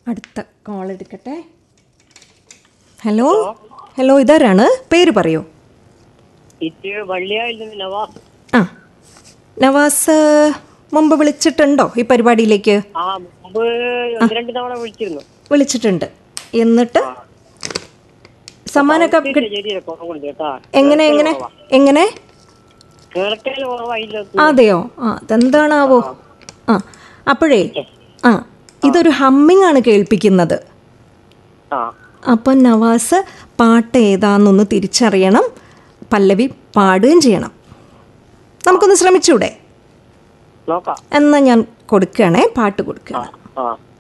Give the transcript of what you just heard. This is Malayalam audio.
അടുത്ത കോൾ എടുക്കട്ടെ ഹലോ ഹലോ ഇതാരാണ് പേര് പറയൂ ഇത് വള്ളിയായിൽ നിന്ന് നവാസ് ആ നവാസ് മുമ്പ് വിളിച്ചിട്ടുണ്ടോ ഈ പരിപാടിയിലേക്ക് ആ മുമ്പ് ഒന്ന് രണ്ട് തവണ വിളിച്ചിരുന്നു വിളിച്ചിട്ടുണ്ട് എന്നിട്ട് സമ്മാനമൊക്കെ കി- ശരിയല്ല കുറവുണ്ട് കേട്ടാ എങ്ങനെ എങ്ങനെ എങ്ങനെ കേൾക്കൽ കുറവായില്ല അതെയോ ആ അതെന്താണാവോ ആ അപ്പോഴേ ആ ഇതൊരു ഹമ്മിങ് ആണ് കേൾപ്പിക്കുന്നത് ആ അപ്പം നവാസ് പാട്ട് ഏതാന്നൊന്ന് തിരിച്ചറിയണം പല്ലവി പാടുകയും ചെയ്യണം നമുക്കൊന്ന് ശ്രമിച്ചൂടെ നോക്കാം എന്നാൽ ഞാൻ കൊടുക്കുകയാണേ പാട്ട് കൊടുക്കുകയാണ് ആ